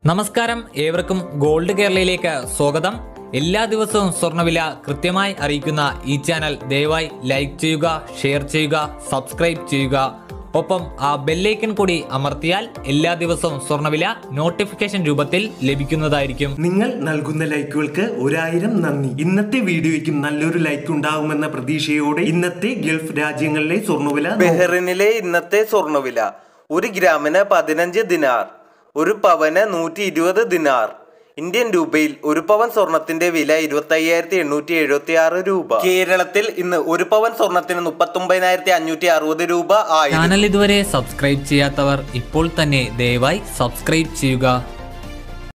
നമസ്കാരം ഏവർക്കും ഗോൾഡ് കേരളയിലേക്ക് സ്വാഗതം എല്ലാ ദിവസവും സ്വർണ്ണവില കൃത്യമായി അറിയിക്കുന്ന ഈ ചാനൽ ദയവായി ലൈക്ക് ചെയ്യുക ഷെയർ ചെയ്യുക സബ്സ്ക്രൈബ് ചെയ്യുക ഒപ്പം ആ ബെല്ലൈക്കൺ കൂടി അമർത്തിയാൽ എല്ലാ ദിവസവും സ്വർണ്ണവില നോട്ടിഫിക്കേഷൻ രൂപത്തിൽ ലഭിക്കുന്നതായിരിക്കും നിങ്ങൾ നൽകുന്ന ലൈക്കുകൾക്ക് ഒരായിരം നന്ദി ഇന്നത്തെ വീഡിയോയ്ക്കും നല്ലൊരു ലൈക്ക് ഉണ്ടാകുമെന്ന പ്രതീക്ഷയോടെ ഇന്നത്തെ ഗൾഫ് രാജ്യങ്ങളിലെ സ്വർണ്ണവില ബഹ്റിനിലെ ഇന്നത്തെ സ്വർണ്ണവില ഒരു ഗ്രാമിന് പതിനഞ്ച് ദിനാർ ഒരു പവന് നൂറ്റി ഇരുപത് ദിനാർ ഇന്ത്യൻ രൂപയിൽ ഒരു പവൻ സ്വർണത്തിന്റെ വില ഇരുപത്തി അയ്യായിരത്തി എണ്ണൂറ്റി എഴുപത്തി ആറ് രൂപ കേരളത്തിൽ ഇന്ന് ഒരു പവൻ സ്വർണത്തിന് മുപ്പത്തി ഒമ്പതിനായിരത്തി അഞ്ഞൂറ്റി അറുപത് രൂപ ആയി ചാനൽ ഇതുവരെ സബ്സ്ക്രൈബ് ചെയ്യാത്തവർ ഇപ്പോൾ തന്നെ ദയവായി സബ്സ്ക്രൈബ് ചെയ്യുക